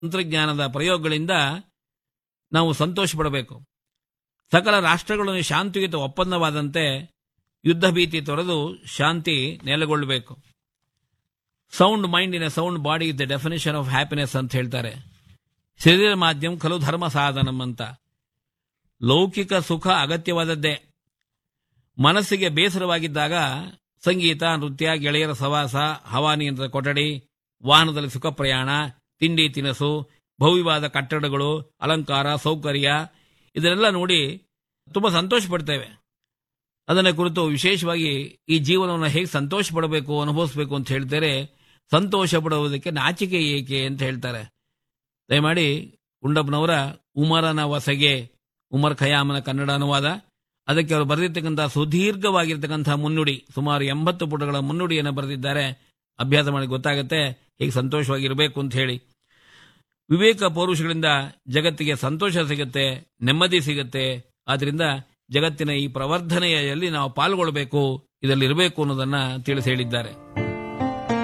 ತಂತ್ರಜ್ಞಾನದ ಪ್ರಯೋಗಗಳಿಂದ ನಾವು ಸಂತೋಷ ಪಡಬೇಕು ಸಕಲ ರಾಷ್ಟ್ರಗಳನ್ನು ಶಾಂತಿಯುತ ಒಪ್ಪಂದವಾದಂತೆ ಯುದ್ಧ ಭೀತಿ ತೊರೆದು ಶಾಂತಿ ನೆಲೆಗೊಳ್ಳಬೇಕು sound mind in a sound body is the definition of happiness ಅಂತ ಹೇಳ್ತಾರೆ ಶರೀರ ಮಾಧ್ಯಮ ಖಲು ಧರ್ಮ ಸಾಧನಂ ಅಂತ ಲೌಕಿಕ ಸುಖ ಅಗತ್ಯವಾದದ್ದೇ ಮನಸ್ಸಿಗೆ ಬೇಸರವಾಗಿದ್ದಾಗ ಸಂಗೀತ ನೃತ್ಯ ಗೆಳೆಯರ ಸವಾಸ ಹವಾನಿಯಂತ್ರದ ಕೊಠಡಿ ವಾಹನದಲ್ಲಿ ಸುಖ ಪ್ರಯಾಣ ತಿಂಡಿ ತಿನಸು ಭವ್ಯವಾದ ಕಟ್ಟಡಗಳು ಅಲಂಕಾರ ಸೌಕರ್ಯ ಇದನ್ನೆಲ್ಲ ನೋಡಿ ತುಂಬ ಸಂತೋಷ ಪಡ್ತೇವೆ ಅದನ್ನ ಕುರಿತು ವಿಶೇಷವಾಗಿ ಈ ಜೀವನವನ್ನು ಹೇಗೆ ಸಂತೋಷ ಪಡಬೇಕು ಅನುಭವಿಸಬೇಕು ಅಂತ ಹೇಳ್ತಾರೆ ಸಂತೋಷ ಪಡುವುದಕ್ಕೆ ನಾಚಿಕೆ ಏಕೆ ಅಂತ ಹೇಳ್ತಾರೆ ದಯಮಾಡಿ ಗುಂಡಪ್ಪನವರ ಉಮರನ ವಸಗೆ ಉಮರ್ ಖಯಾಮನ ಕನ್ನಡ ಅನುವಾದ ಅದಕ್ಕೆ ಅವರು ಬರೆದಿರ್ತಕ್ಕಂಥ ಸುದೀರ್ಘವಾಗಿರ್ತಕ್ಕಂಥ ಮುನ್ನುಡಿ ಸುಮಾರು ಎಂಬತ್ತು ಪುಟಗಳ ಮುನ್ನುಡಿಯನ್ನು ಬರೆದಿದ್ದಾರೆ ಅಭ್ಯಾಸ ಮಾಡಿ ಗೊತ್ತಾಗುತ್ತೆ ಹೇಗೆ ಸಂತೋಷವಾಗಿರಬೇಕು ಅಂತ ಹೇಳಿ ವಿವೇಕ ಪೌರುಷಗಳಿಂದ ಜಗತ್ತಿಗೆ ಸಂತೋಷ ಸಿಗುತ್ತೆ ನೆಮ್ಮದಿ ಸಿಗುತ್ತೆ ಆದ್ರಿಂದ ಜಗತ್ತಿನ ಈ ಪ್ರವರ್ಧನೆಯಲ್ಲಿ ನಾವು ಪಾಲ್ಗೊಳ್ಳಬೇಕು ಇದರಲ್ಲಿ ಇರಬೇಕು ಅನ್ನೋದನ್ನ ತಿಳಿಸಿ ಹೇಳಿದ್ದಾರೆ